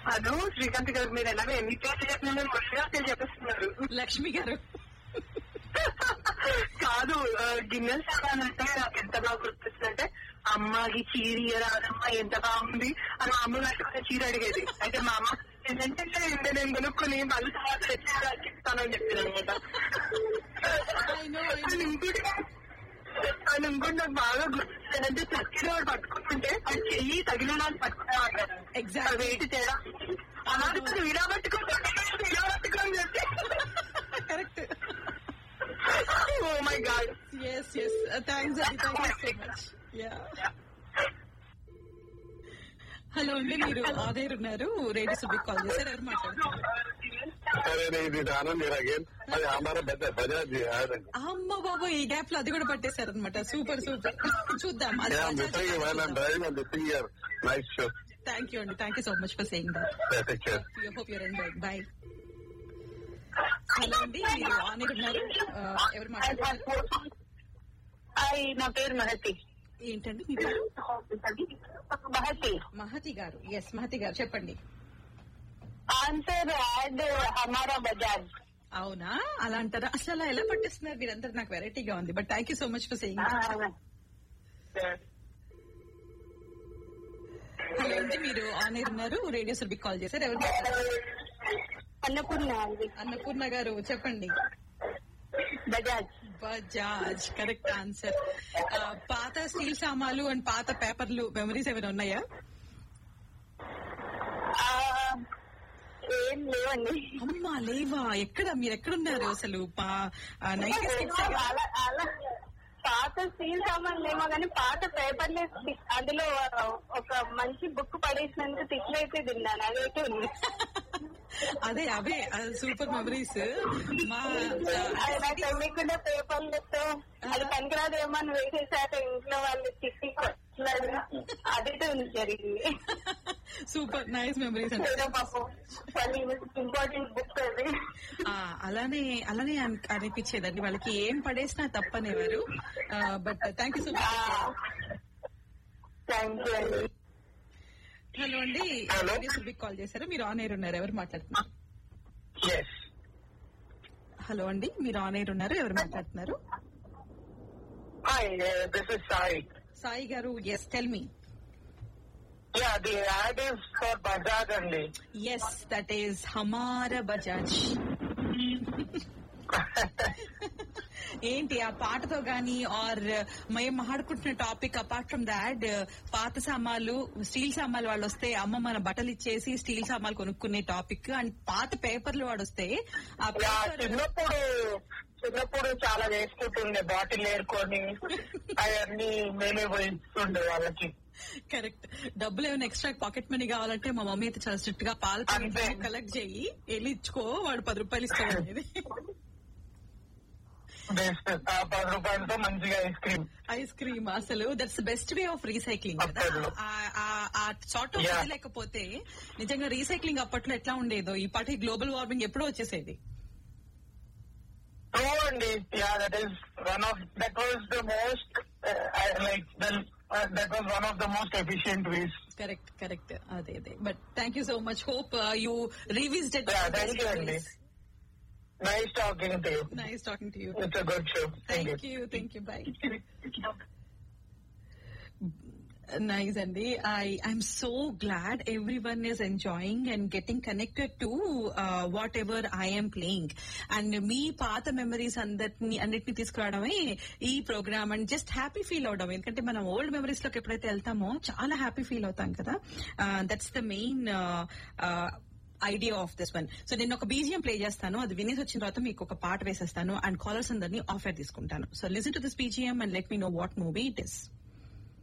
Hello Srikanth గారు మీరు ఎలాగో ఎన్ని పేర్లు చెప్పినా మీరు మురళిగా పేరు చెప్పేస్తున్నారు లక్ష్మి గారు కాదు ఆ, గిన్నెలు సాగానంటే నాకు ఎంత బాగా గుర్తొస్తుందంటే అమ్మకి చీర రాదమ్మా ఎంత బాగుంది అని మా అమ్మ కట్టుకునే చీర అడిగేది అయితే మా అమ్మ ఏంటంటే నేను కొనుక్కొని మళ్ళీ తర్వాత తెచ్చేదా చెప్తానని చెప్పింది అనమాట I know, I know. అని ఇంకోటి అని ఇంకోటి నాకు బాగా గుర్తుందంటే చక్కెర వాడు పట్టుకుంటుంటే అది చెయ్యి తగిలినాన్ని పట్టుకునేవాడు Exactly. వెయిట్ చేయడం అలాంటి వీడా పట్టుకుంటుంటే వీడా పట్టుకోని చెప్పి correct oh my god yes yes thanks అండి thank you so much yeah hello అండి మీరు ఆదేర్ ఉన్నారు రేడియో సుబిక్ కాల్ చేశారు ఎవరు మాట్లాడుతున్నారు సరే ఇది ఆనంద్ మీరు అగైన్ అది हमारा బజా బజాజ్ అమ్మ బాబు ఈ గ్యాప్ లో అది కూడా పట్టేశారు అనమాట సూపర్ సూపర్ చూద్దాం missing while and driving and missing your nice show thank you అండి thank you so much for saying that take care hope your enjoy bye hello అండి మీరు ఆన్ ఉన్నారు ఆ, ఎవరు మాట్లాడుతున్నారు హాయ్ నా పేరు మహతి ఏంటండి మీ పేరు మహతి మహతి గారు ఎస్ మహతి గారు చెప్పండి ఆన్సర్ యాడ్ హమారా బజాజ్ అవునా అలా అంటారా అసలు అలా ఎలా పట్టిస్తున్నారు మీరందరూ నాకు వెరైటీగా ఉంది but thank you so much for saying hello అండి మీరు ఆన్ ఎయిర్ ఉన్నారు రేడియో సుర్బిక్ కాల్ చేశారు ఎవరు మాట్లాడుతున్నారు? అన్నపూర్ణ అండి అన్నపూర్ణ గారు చెప్పండి బజాజ్ బజాజ్ కరెక్ట్ ఆన్సర్ పాత స్టీల్ సామాన్లు అండ్ పాత పేపర్లు మెమరీస్ ఏమైనా ఉన్నాయా ఆ, ఏం లేవండి అమ్మా లేవా ఎక్కడ మీరు ఎక్కడున్నారు అసలు నైన్టీ సిక్స్ అలా అలా పాత స్టీల్ సామాన్లు ఏమో కానీ పాత పేపర్లు అందులో ఒక మంచి బుక్ పడేసినందుకు తిట్లు అయితే తిన్నాను అదైతే ఉంది అదే అవే సూపర్ మెమరీస్ మా అది నాకు తెలియకుండా పేపర్లతో అది పనికిరాదేమో అని వేసేసాక ఇంట్లో వాళ్ళు తిట్టి కొట్లాడు. అదైతే ఉంది జరిగింది సూపర్ నైస్ మెమరీస్ అండి ఏదో పాపం చాలా ఇంపార్టెంట్ బుక్ అది ఆ, అలానే అలానే అన్- అనిపించేదండి వాళ్ళకి ఏం పడేసినా తప్పనేవారు but thank you so much thank you అండి హలో అండి Hello. రేడియో సుర్బిక్ కాల్ చేశారు మీరు ఆన్ ఎయిర్ ఉన్నారు ఎవరు మాట్లాడుతున్నారు ఎస్ హలో అండి మీరు ఆన్ ఎయిర్ ఉన్నారు ఎవరు మాట్లాడుతున్నారు hi this is Sai Sai garu yes tell me yeah the ad is for Bajaj అండి ఎస్ దట్ ఈస్ హమార బజాజ్ ఏంటి ఆ పాటతో గానీ ఆర్ మేము మాట్లాడుకుంటున్న టాపిక్ అపార్ట్ ఫ్రమ్ దాట్ పాత సామాన్లు స్టీల్ సామాన్లు వాళ్ళు వస్తే అమ్మ మన బట్టలు ఇచ్చేసి స్టీల్ సామాన్లు కొనుక్కునే టాపిక్ అండ్ పాత పేపర్లు వాడు వస్తే ఆ యా పేపర్ చిన్నప్పుడు చిన్నప్పుడు చాలా వేసుకుంటుండే బాటిల్ ఏరుకొని అవన్నీ మేమే పోయిస్తుండే వాళ్ళకి కరెక్ట్ డబ్బులు ఏమైనా ఎక్స్ట్రా పాకెట్ మనీ కావాలంటే మా మమ్మీ అయితే చాలా స్ట్రిక్ట్ గా పాల అంతే. కలెక్ట్ చేయి వెళ్ళి ఇచ్చుకో వాడు పది రూపాయలు ఇస్తాడు అనేది బెస్ట్ ఆ పది రూపాయలతో మంచిగా ఐస్ క్రీమ్ ఐస్ క్రీమ్ అసలు that's best way of recycling కదా అప్పట్లో. ఆ- ఆ- ఆ సార్ట్ ఆఫ్ Yeah. లేకపోతే నిజంగా రీసైక్లింగ్ అప్పట్లో ఎట్లా ఉండేదో ఈ పాటి గ్లోబల్ వార్మింగ్ ఎప్పుడో వచ్చేసేది ట్రూ అండి yeah that is one of that was the most like that was one of the most efficient ways correct correct అదే అదే but thank you so much hope you revisited Yeah, thank you అండి. Nice talking to nice talking to you it's a good show thank you thank you thank you bye nice అండి I I'm so glad everyone is enjoying and getting connected to what whatever I'm playing and మీ పాత memories అందరిని అన్నిటిని తీసుకురావడమే ఈ programme and just happy feel అవడం ఎందుకంటే మనం ఓల్డ్ మెమరీస్ లోకి ఎప్పుడైతే వెళ్తామో చాలా హ్యాపీ ఫీల్ అవుతాం కదా that's the main idea of this one so నేను ఒక బీజియం ప్లే చేస్తాను అది వినేసి వచ్చిన తర్వాత మీకు ఒక పాట వేసేస్తాను అండ్ కాలర్స్ అందరినీ ఆఫర్ తీసుకుంటాను so listen to this BGM and let me know what movie it is